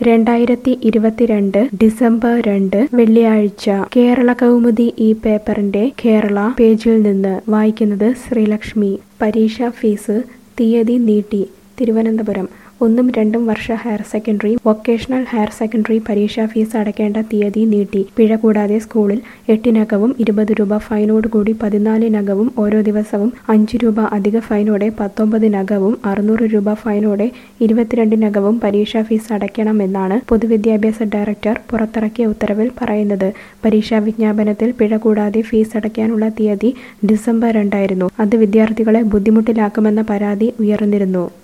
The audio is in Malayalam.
രണ്ടായിരത്തി ഇരുപത്തിരണ്ട് ഡിസംബർ രണ്ട് വെള്ളിയാഴ്ച കേരള കൗമുദി ഈ പേപ്പറിന്റെ കേരള പേജിൽ നിന്ന് വായിക്കുന്നത് ശ്രീലക്ഷ്മി പരീക്ഷാ ഫീസ് തീയതി നീട്ടി തിരുവനന്തപുരം ഒന്നും രണ്ടും വർഷ higher secondary vocational higher secondary പരീക്ഷാ ഫീസ് അടയ്ക്കേണ്ട തീയതി നീട്ടി പിഴ കൂടാതെ സ്കൂളിൽ എട്ടിനകവും ഇരുപത് രൂപ ഫൈനോടുകൂടി പതിനാലിനകവും ഓരോ ദിവസവും അഞ്ച് രൂപ അധിക ഫൈനോടെ പത്തൊമ്പതിനകവും അറുന്നൂറ് രൂപ ഫൈനോടെ ഇരുപത്തിരണ്ടിനകവും പരീക്ഷാ ഫീസ് അടയ്ക്കണമെന്നാണ് പൊതുവിദ്യാഭ്യാസ ഡയറക്ടർ പുറത്തിറക്കിയ ഉത്തരവിൽ പറയുന്നത് പരീക്ഷാ വിജ്ഞാപനത്തിൽ പിഴ കൂടാതെ ഫീസ് അടയ്ക്കാനുള്ള തീയതി ഡിസംബർ രണ്ടായിരുന്നു അത് വിദ്യാർത്ഥികളെ ബുദ്ധിമുട്ടിലാക്കുമെന്ന പരാതി ഉയർന്നിരുന്നു